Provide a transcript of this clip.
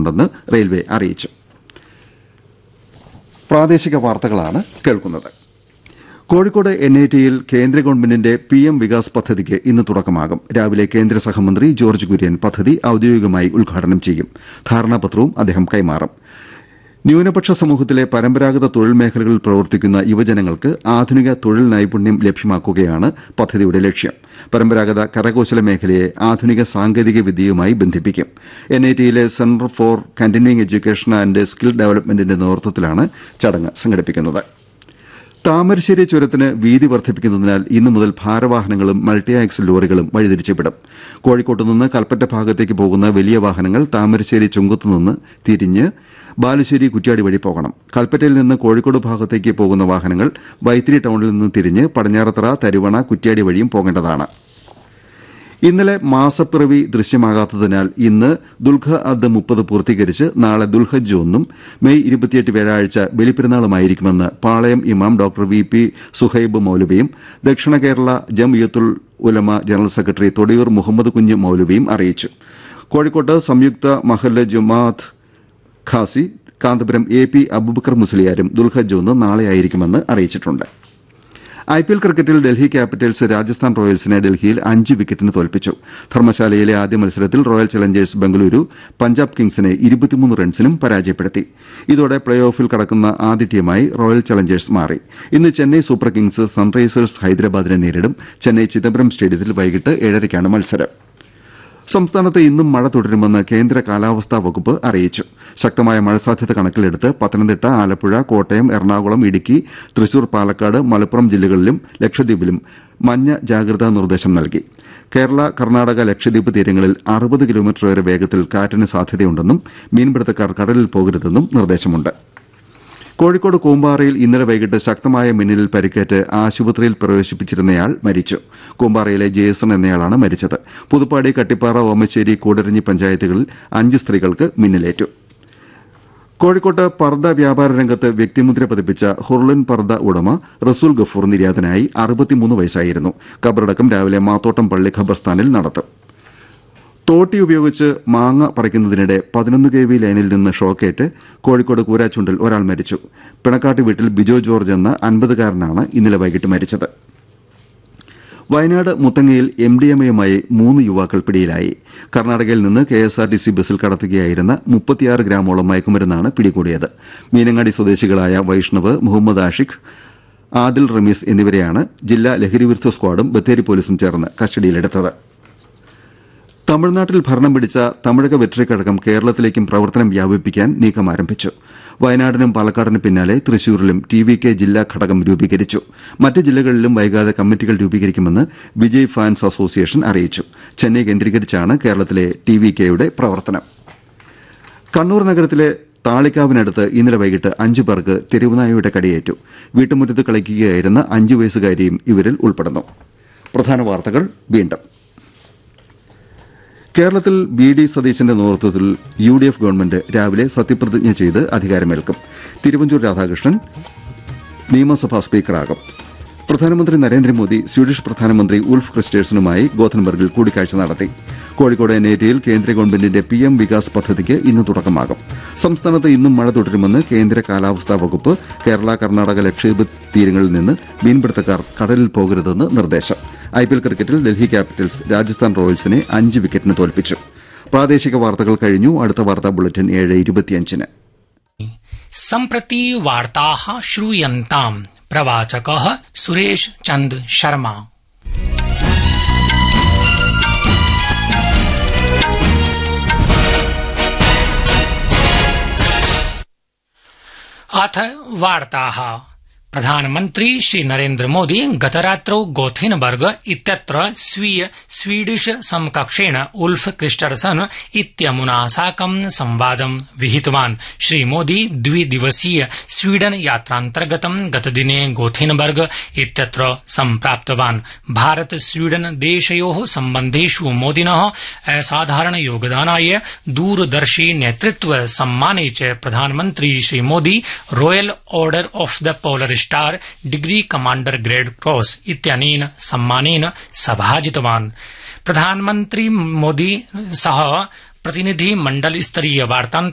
നടത്തുന്നുണ്ടെന്ന് railway അറിയിച്ചു പ്രാദേശിക വാർത്തകളാണ് കേൾക്കുന്നത് കോഴിക്കോട് എൻ ഐ ടിയിൽ കേന്ദ്ര ഗവൺമെന്റിന്റെ പി എം വികാസ് പദ്ധതിക്ക് ഇന്ന് തുടക്കമാകും രാവിലെ കേന്ദ്ര സഹമന്ത്രി ജോർജ് കുര്യൻ പദ്ധതി ഔദ്യോഗികമായി ഉദ്ഘാടനം ചെയ്യും ധാരണാപത്രവും അദ്ദേഹം കൈമാറും ന്യൂനപക്ഷ സമൂഹത്തിലെ പരമ്പരാഗത തൊഴിൽ മേഖലകളിൽ പ്രവർത്തിക്കുന്ന യുവജനങ്ങൾക്ക് ആധുനിക തൊഴിൽ നൈപുണ്യം ലഭ്യമാക്കുകയാണ് പദ്ധതിയുടെ ലക്ഷ്യം പരമ്പരാഗത കരകൌശല മേഖലയെ ആധുനിക സാങ്കേതിക വിദ്യയുമായി ബന്ധിപ്പിക്കും എൻ ഐ ടിയിലെ centre for continuing education and skill ഡെവലപ്മെന്റിന്റെ നേതൃത്വത്തിലാണ് ചടങ്ങ് സംഘടിപ്പിക്കുന്നത് താമരശ്ശേരി ചുരത്തിന് വീതി വർദ്ധിപ്പിക്കുന്നതിനാൽ ഇന്നു മുതൽ ഭാരവാഹനങ്ങളും മൾട്ടി ആക്സിൽ ലോറികളും വഴിതിരിച്ചുവിടും കോഴിക്കോട്ട് നിന്ന് കൽപ്പറ്റ ഭാഗത്തേക്ക് പോകുന്ന വലിയ വാഹനങ്ങൾ താമരശ്ശേരി ചുങ്കത്തുനിന്ന് തിരിഞ്ഞ് ബാലുശ്ശേരി കുറ്റ്യാടി വഴി പോകണം കൽപ്പറ്റയിൽ നിന്ന് കോഴിക്കോട് ഭാഗത്തേക്ക് പോകുന്ന വാഹനങ്ങൾ വൈത്തിരി ടൌണിൽ നിന്ന് തിരിഞ്ഞ് പടിഞ്ഞാറത്തറ തരുവണ കുറ്റ്യാടി വഴിയും പോകേണ്ടതാണ് ഇന്നലെ മാസപ്പിറവി ദൃശ്യമാകാത്തതിനാൽ ഇന്ന് ദുൽഖ അദ് മുപ്പത് പൂർത്തീകരിച്ച് നാളെ ദുൽഹജ്ജ് ഒന്നും മെയ് ഇരുപത്തിയെട്ട് വ്യാഴാഴ്ച ബലിപ്പെരുന്നാളുമായിരിക്കുമെന്ന് പാളയം ഇമാം ഡോക്ടർ വി പി സുഹൈബ് മൌലവിയും ദക്ഷിണ കേരള ജംഇയ്യത്തുൽ ഉലമ ജനറൽ സെക്രട്ടറി തൊടിയൂർ മുഹമ്മദ് കുഞ്ഞ് മൌലവിയും അറിയിച്ചു കോഴിക്കോട്ട് സംയുക്ത മഹല്ല് ജുമാഅത്ത് ഖാസി കാന്തപുരം എ പി അബുബക്കർ മുസ്ലിയാരും ദുൽഹജ്ജ് ഒന്ന് നാളെയായിരിക്കുമെന്ന് അറിയിച്ചിട്ടുണ്ട് ഐ പി എൽ ക്രിക്കറ്റിൽ ഡൽഹി ക്യാപിറ്റൽസ് രാജസ്ഥാൻ റോയൽസിനെ ഡൽഹിയിൽ അഞ്ച് വിക്കറ്റിന് തോൽപ്പിച്ചു ധർമ്മശാലയിലെ ആദ്യ മത്സരത്തിൽ റോയൽ ചലഞ്ചേഴ്സ് ബംഗളൂരു പഞ്ചാബ് കിങ്സിനെ ഇരുപത്തിമൂന്ന് റൺസിനും പരാജയപ്പെടുത്തി ഇതോടെ പ്ലേ ഓഫിൽ കടക്കുന്ന ആദ്യ ടീമായി റോയൽ ചലഞ്ചേഴ്സ് മാറി ഇന്ന് ചെന്നൈ സൂപ്പർ കിങ്സ് സൺറൈസേഴ്സ് ഹൈദരാബാദിനെ നേരിടും ചെന്നൈ ചിദംബരം സ്റ്റേഡിയത്തിൽ വൈകിട്ട് ഏഴരയ്ക്കാണ് മത്സരം സംസ്ഥാനത്ത് ഇന്നും മഴ തുടരുമെന്ന് കേന്ദ്ര കാലാവസ്ഥാ വകുപ്പ് അറിയിച്ചു ശക്തമായ മഴ സാധ്യത കണക്കിലെടുത്ത് പത്തനംതിട്ട ആലപ്പുഴ കോട്ടയം എറണാകുളം ഇടുക്കി തൃശൂർ പാലക്കാട് മലപ്പുറം ജില്ലകളിലും ലക്ഷദ്വീപിലും മഞ്ഞ ജാഗ്രതാ നിർദ്ദേശം നൽകി കേരള കർണാടക ലക്ഷദ്വീപ് തീരങ്ങളിൽ അറുപത് കിലോമീറ്റർ വരെ വേഗത്തിൽ കാറ്റിന് സാധ്യതയുണ്ടെന്നും മീൻപിടുത്തക്കാർ കടലിൽ പോകരുതെന്നും നിർദ്ദേശമുണ്ട് കോഴിക്കോട് കൂമ്പാറയിൽ ഇന്നലെ വൈകിട്ട് ശക്തമായ മിന്നലിൽ പരിക്കേറ്റ് ആശുപത്രിയിൽ പ്രവേശിപ്പിച്ചിരുന്നയാൾ മരിച്ചു കൂമ്പാറയിലെ ജേസൺ എന്നയാളാണ് മരിച്ചത് പുതുപ്പാടി കട്ടിപ്പാറ ഓമശ്ശേരി കൂടരഞ്ഞി പഞ്ചായത്തുകളിൽ അഞ്ച് സ്ത്രീകൾക്ക് മിന്നലേറ്റു കോഴിക്കോട്ട് പർദ്ദ വ്യാപാര രംഗത്ത് വ്യക്തിമുദ്ര പതിപ്പിച്ച ഹുർലിൻ പർദ്ദ ഉടമ റസൂൽ ഗഫൂർ നിര്യാതനായി അറുപത്തിമൂന്ന് വയസ്സായിരുന്നു കബറടക്കം രാവിലെ മാത്തോട്ടം പള്ളി ഖബർസ്ഥാനിൽ നടത്തും തോട്ടി ഉപയോഗിച്ച് മാങ്ങ പറിക്കുന്നതിനിടെ പതിനൊന്ന് കെ വി ലൈനിൽ നിന്ന് ഷോക്കേറ്റ് കോഴിക്കോട് കൂരാച്ചുണ്ടിൽ ഒരാൾ മരിച്ചു പിണക്കാട്ട് വീട്ടിൽ ബിജോ ജോർജ് എന്ന അൻപതുകാരനാണ് ഇന്നലെ വൈകിട്ട് മരിച്ചത് വയനാട് മുത്തങ്ങയിൽ എം ഡി എം എയുമായി മൂന്ന് യുവാക്കൾ പിടിയിലായി കർണാടകയിൽ നിന്ന് K S R T C ബസ്സിൽ കടത്തുകയായിരുന്ന മുപ്പത്തിയാറ് ഗ്രാമോളം മയക്കുമരുന്നാണ് പിടികൂടിയത് മീനങ്ങാടി സ്വദേശികളായ വൈഷ്ണവ് മുഹമ്മദ് ആഷിഖ് ആദിൽ റമീസ് എന്നിവരെയാണ് ജില്ലാ ലഹരിവിരുദ്ധ സ്ക്വാഡും ബത്തേരി പോലീസും ചേർന്ന് കസ്റ്റഡിയിലെടുത്തത് തമിഴ്നാട്ടിൽ ഭരണം പിടിച്ച തമിഴക വെറ്ററിക്കഴകം കേരളത്തിലേക്കും പ്രവർത്തനം വ്യാപിപ്പിക്കാൻ നീക്കം ആരംഭിച്ചു വയനാടിനും പാലക്കാടിനും പിന്നാലെ തൃശൂരിലും ടി വി കെ ജില്ലാ ഘടകം രൂപീകരിച്ചു മറ്റ് ജില്ലകളിലും വൈകാതെ കമ്മിറ്റികൾ രൂപീകരിക്കുമെന്ന് വിജയ് ഫാൻസ് അസോസിയേഷൻ അറിയിച്ചു ചെന്നൈ കേന്ദ്രീകരിച്ചാണ് കേരളത്തിലെ ടി വി കെയുടെ പ്രവർത്തനം കണ്ണൂർ നഗരത്തിലെ താളിക്കാവിനടുത്ത് ഇന്നലെ വൈകിട്ട് അഞ്ചു പേർക്ക് തെരുവുനായയുടെ കടിയേറ്റു വീട്ടുമുറ്റത്ത് കളിക്കുകയായിരുന്ന അഞ്ചു വയസ്സുകാരിയും ഇവരിൽ ഉൾപ്പെടുന്നു പ്രധാന വാർത്തകൾ വീണ്ടും കേരളത്തിൽ വി ഡി സതീശന്റെ നേതൃത്വത്തിൽ യു ഡി എഫ് ഗവൺമെന്റ് രാവിലെ സത്യപ്രതിജ്ഞ ചെയ്ത് അധികാരമേൽക്കും തിരുവഞ്ചൂർ രാധാകൃഷ്ണൻ നിയമസഭാ സ്പീക്കറാകും പ്രധാനമന്ത്രി നരേന്ദ്രമോദി സ്വീഡിഷ് പ്രധാനമന്ത്രി ഉൾഫ് ക്രിസ്റ്റേഴ്സനുമായി ഗോഥൻബർഗിൽ കൂടിക്കാഴ്ച നടത്തി കോഴിക്കോട് എൻ ഐ ടിയിൽ കേന്ദ്ര ഗവൺമെന്റിന്റെ പി എം വികാസ് പദ്ധതിക്ക് ഇന്ന് തുടക്കമാകും സംസ്ഥാനത്ത് ഇന്നും മഴ തുടരുമെന്ന് കേന്ദ്ര കാലാവസ്ഥാ വകുപ്പ് കേരള കർണാടക ലക്ഷദ്വീപ് തീരങ്ങളിൽ നിന്ന് മീൻപിടുത്തക്കാർ കടലിൽ പോകരുതെന്ന് നിർദ്ദേശം ഐ പി എൽ ക്രിക്കറ്റിൽ ഡൽഹി ക്യാപിറ്റൽസ് രാജസ്ഥാൻ റോയൽസിനെ അഞ്ച് വിക്കറ്റിന് തോൽപ്പിച്ചു പ്രാദേശിക വാർത്തകൾ കഴിഞ്ഞു അടുത്ത വാർത്താ ബുള്ളറ്റിൻ ഏഴ് ഇരുപത്തിയഞ്ചിന് सम्प्रति वार्ताः श्रूयन्ताम् प्रवाचकः सुरेश चन्द शर्मा अथ वार्ताः प्रधानमन्त्री श्रीनरेन्द्र मोदी गतरात्रौ गोथिनबर्ग इत्यत्र स्वीय स्वीडिश समकक्षेण उल्फ क्रिस्टर्सन इत्यमुना साकं संवादं विहितवान् श्रीमोदी द्विदिवसीय स्वीडन यात्रान्तर्गतं गतदिने गोथिनबर्ग इत्यत्र सम्प्राप्तवान् भारत स्वीडन देशयो सम्बन्धेषु मोदिन असाधारण योगदानाय दूरदर्शी नेतृत्व सम्माने च प्रधानमन्त्री Shri Modi royal order of the polar star degree commander grade cross इत्यनेन सम्मानेन सभाजितवान् प्रधानमन्त्री मोदी सह प्रतिनिधि मण्डल स्तरीय वार्तान्तरे